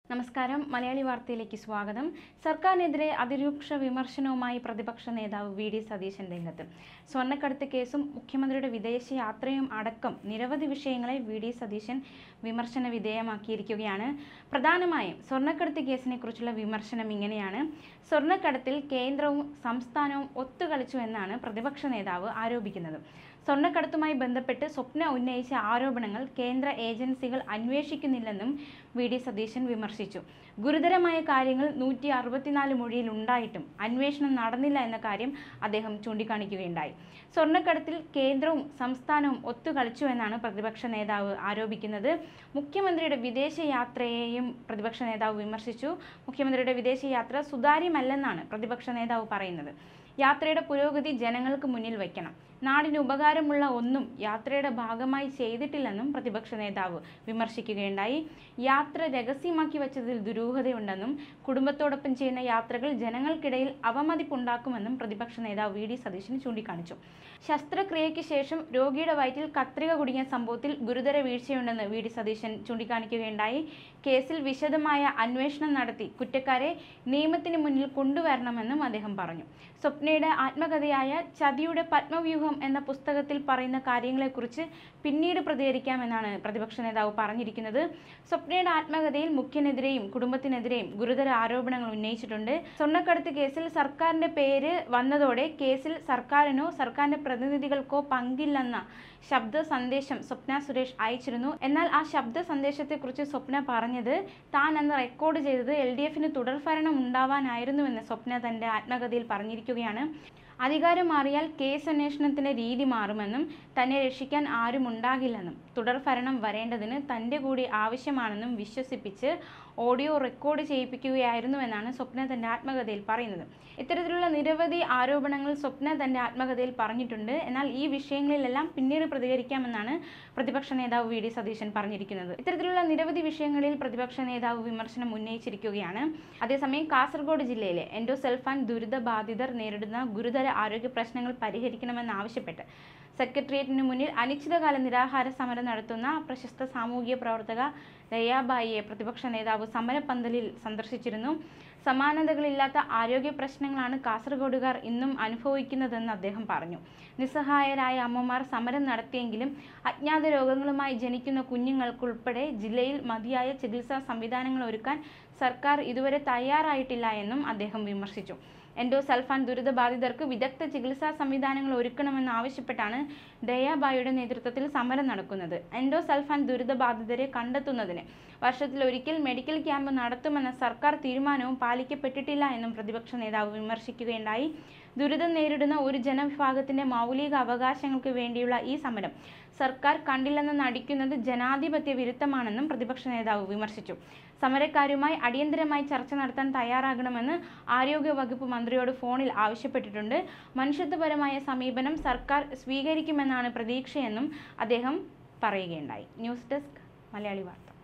നമസ്കാരം മലയാളി വാർത്തയിലേക്ക് സ്വാഗതം സർക്കാരിനെതിരെ അതിരൂക്ഷ വിമർശനവുമായി പ്രതിപക്ഷ നേതാവ് വി ഡി സതീശൻ രംഗത്ത് സ്വർണ്ണക്കടത്ത് കേസും മുഖ്യമന്ത്രിയുടെ വിദേശ യാത്രയും അടക്കം നിരവധി വിഷയങ്ങളെ വി ഡി സതീശൻ വിമർശന വിധേയമാക്കിയിരിക്കുകയാണ് പ്രധാനമായും സ്വർണ്ണക്കടത്ത് കേസിനെ കുറിച്ചുള്ള വിമർശനം ഇങ്ങനെയാണ് സ്വർണ്ണക്കടത്തിൽ കേന്ദ്രവും സംസ്ഥാനവും ഒത്തുകളിച്ചു എന്നാണ് പ്രതിപക്ഷ നേതാവ് ആരോപിക്കുന്നത് സ്വർണ്ണക്കടത്തുമായി ബന്ധപ്പെട്ട് സ്വപ്ന ഉന്നയിച്ച ആരോപണങ്ങൾ കേന്ദ്ര ഏജൻസികൾ അന്വേഷിക്കുന്നില്ലെന്നും വി ഡി സതീശൻ വിമർശിച്ചു ഗുരുതരമായ കാര്യങ്ങൾ നൂറ്റി അറുപത്തിനാല് മൊഴിയിൽ ഉണ്ടായിട്ടും അന്വേഷണം നടന്നില്ല എന്ന കാര്യം അദ്ദേഹം ചൂണ്ടിക്കാണിക്കുകയുണ്ടായി സ്വർണ്ണക്കടത്തിൽ കേന്ദ്രവും സംസ്ഥാനവും ഒത്തുകളിച്ചു എന്നാണ് പ്രതിപക്ഷ നേതാവ് ആരോപിക്കുന്നത് മുഖ്യമന്ത്രിയുടെ വിദേശ യാത്രയെയും പ്രതിപക്ഷ നേതാവ് വിമർശിച്ചു മുഖ്യമന്ത്രിയുടെ വിദേശ യാത്ര സുതാര്യമല്ലെന്നാണ് പ്രതിപക്ഷ നേതാവ് പറയുന്നത് യാത്രയുടെ പുരോഗതി ജനങ്ങൾക്ക് മുന്നിൽ വയ്ക്കണം നാടിന് ഉപകാരമുള്ള ഒന്നും യാത്രയുടെ ഭാഗമായി ചെയ്തിട്ടില്ലെന്നും പ്രതിപക്ഷ നേതാവ് വിമർശിക്കുകയുണ്ടായി യാത്ര രഹസ്യമാക്കി വച്ചതിൽ ദുരൂഹതയുണ്ടെന്നും കുടുംബത്തോടൊപ്പം ചെയ്യുന്ന യാത്രകൾ ജനങ്ങൾക്കിടയിൽ അവമതിപ്പുണ്ടാക്കുമെന്നും പ്രതിപക്ഷ നേതാവ് വി ഡി സതീശൻ ചൂണ്ടിക്കാണിച്ചു ശസ്ത്രക്രിയയ്ക്ക് ശേഷം രോഗിയുടെ വയറ്റിൽ കത്രിക കുടുങ്ങിയ സംഭവത്തിൽ ഗുരുതര വീഴ്ചയുണ്ടെന്ന് വി ഡി സതീശൻ ചൂണ്ടിക്കാണിക്കുകയുണ്ടായി കേസിൽ വിശദമായ അന്വേഷണം നടത്തി കുറ്റക്കാരെ നിയമത്തിന് മുന്നിൽ കൊണ്ടുവരണമെന്നും അദ്ദേഹം പറഞ്ഞു സ്വപ്നയുടെ ആത്മകഥയായ ചതിയുടെ പത്മവ്യൂഹം എന്ന പുസ്തകത്തിൽ പറയുന്ന കാര്യങ്ങളെക്കുറിച്ച് പിന്നീട് പ്രതികരിക്കാമെന്നാണ് പ്രതിപക്ഷ നേതാവ് പറഞ്ഞിരിക്കുന്നത് സ്വപ്നയുടെ ആത്മകഥയിൽ മുഖ്യനെതിരെയും കുടുംബത്തിനെതിരെയും ഗുരുതര ആരോപണങ്ങൾ ഉന്നയിച്ചിട്ടുണ്ട് സ്വർണ്ണക്കടത്ത് കേസിൽ സർക്കാരിന്റെ പേര് വന്നതോടെ കേസിൽ സർക്കാരിനോ സർക്കാരിന്റെ പ്രതിനിധികൾക്കോ പങ്കില്ലെന്ന ശബ്ദ സന്ദേശം സ്വപ്ന സുരേഷ് അയച്ചിരുന്നു എന്നാൽ ആ ശബ്ദ സന്ദേശത്തെക്കുറിച്ച് സ്വപ്ന പറഞ്ഞത് താൻ അന്ന് റെക്കോർഡ് ചെയ്തത് എൽ ഡി എഫിന് തുടർഭരണം ഉണ്ടാവാനായിരുന്നുവെന്ന് സ്വപ്ന തന്റെ ആത്മകഥയിൽ പറഞ്ഞിരിക്കുകയാണ് അധികാരം മാറിയാൽ കേസ് അന്വേഷണത്തിന്റെ രീതി മാറുമെന്നും തന്നെ രക്ഷിക്കാൻ ആരും ഉണ്ടാകില്ലെന്നും തുടർഭരണം വരേണ്ടതിന് തൻ്റെ കൂടി ആവശ്യമാണെന്നും വിശ്വസിപ്പിച്ച് ഓഡിയോ റെക്കോർഡ് ചെയ്യിപ്പിക്കുകയായിരുന്നുവെന്നാണ് സ്വപ്ന തന്റെ ആത്മകഥയിൽ പറയുന്നത് ഇത്തരത്തിലുള്ള നിരവധി ആരോപണങ്ങൾ സ്വപ്ന തന്റെ ആത്മകഥയിൽ പറഞ്ഞിട്ടുണ്ട് എന്നാൽ ഈ വിഷയങ്ങളിലെല്ലാം പിന്നീട് പ്രതികരിക്കാമെന്നാണ് പ്രതിപക്ഷ നേതാവ് വി ഡി സതീശൻ പറഞ്ഞിരിക്കുന്നത് ഇത്തരത്തിലുള്ള നിരവധി വിഷയങ്ങളിൽ പ്രതിപക്ഷ നേതാവ് വിമർശനം ഉന്നയിച്ചിരിക്കുകയാണ് അതേസമയം കാസർഗോഡ് ജില്ലയിലെ എൻഡോസെൽഫാൻ ദുരിതബാധിതർ നേരിടുന്ന ഗുരുതര ആരോഗ്യ പ്രശ്നങ്ങൾ പരിഹരിക്കണമെന്നാവശ്യപ്പെട്ട് സെക്രട്ടേറിയറ്റിന് മുന്നിൽ അനിശ്ചിതകാല നിരാഹാര സമരം നടത്തുന്ന പ്രശസ്ത സാമൂഹിക പ്രവർത്തക ദയാബായിയെ പ്രതിപക്ഷ നേതാവ് സമരപന്തലിൽ സന്ദർശിച്ചിരുന്നു സമാനതകളില്ലാത്ത ആരോഗ്യ പ്രശ്നങ്ങളാണ് കാസർഗോഡുകാർ ഇന്നും അനുഭവിക്കുന്നതെന്ന് അദ്ദേഹം പറഞ്ഞു നിസ്സഹായരായ അമ്മമാർ സമരം നടത്തിയെങ്കിലും അജ്ഞാത രോഗങ്ങളുമായി ജനിക്കുന്ന കുഞ്ഞുങ്ങൾക്കുൾപ്പെടെ ജില്ലയിൽ മതിയായ ചികിത്സാ സംവിധാനങ്ങൾ ഒരുക്കാൻ സർക്കാർ ഇതുവരെ തയ്യാറായിട്ടില്ല എന്നും അദ്ദേഹം വിമർശിച്ചു എൻഡോസൾഫാൻ ദുരിതബാധിതർക്ക് വിദഗ്ധ ചികിത്സാ സംവിധാനങ്ങൾ ഒരുക്കണമെന്ന് ആവശ്യപ്പെട്ടാണ് ദയാബായിയുടെ നേതൃത്വത്തിൽ സമരം നടക്കുന്നത് എൻഡോസൾഫാൻ ദുരിതബാധിതരെ കണ്ടെത്തുന്നതിന് വർഷത്തിൽ ഒരിക്കൽ മെഡിക്കൽ ക്യാമ്പ് നടത്തുമെന്ന സർക്കാർ തീരുമാനവും പാലിക്കപ്പെട്ടിട്ടില്ല എന്നും പ്രതിപക്ഷ നേതാവ് വിമർശിക്കുകയുണ്ടായി ദുരിതം നേരിടുന്ന ഒരു ജനവിഭാഗത്തിന്റെ മൗലിക അവകാശങ്ങൾക്ക് വേണ്ടിയുള്ള ഈ സമരം സർക്കാർ കണ്ടില്ലെന്ന് നടിക്കുന്നത് ജനാധിപത്യ വിരുദ്ധമാണെന്നും പ്രതിപക്ഷ നേതാവ് വിമർശിച്ചു സമരക്കാരുമായി അടിയന്തരമായി ചർച്ച നടത്താൻ തയ്യാറാകണമെന്ന് ആരോഗ്യ വകുപ്പ് മന്ത്രിയോട് ഫോണിൽ ആവശ്യപ്പെട്ടിട്ടുണ്ട് മനുഷ്യത്വപരമായ സമീപനം സർക്കാർ സ്വീകരിക്കുമെന്നാണ് പ്രതീക്ഷയെന്നും അദ്ദേഹം പറയുകയുണ്ടായി ന്യൂസ് ഡെസ്ക് മലയാളി വാർത്ത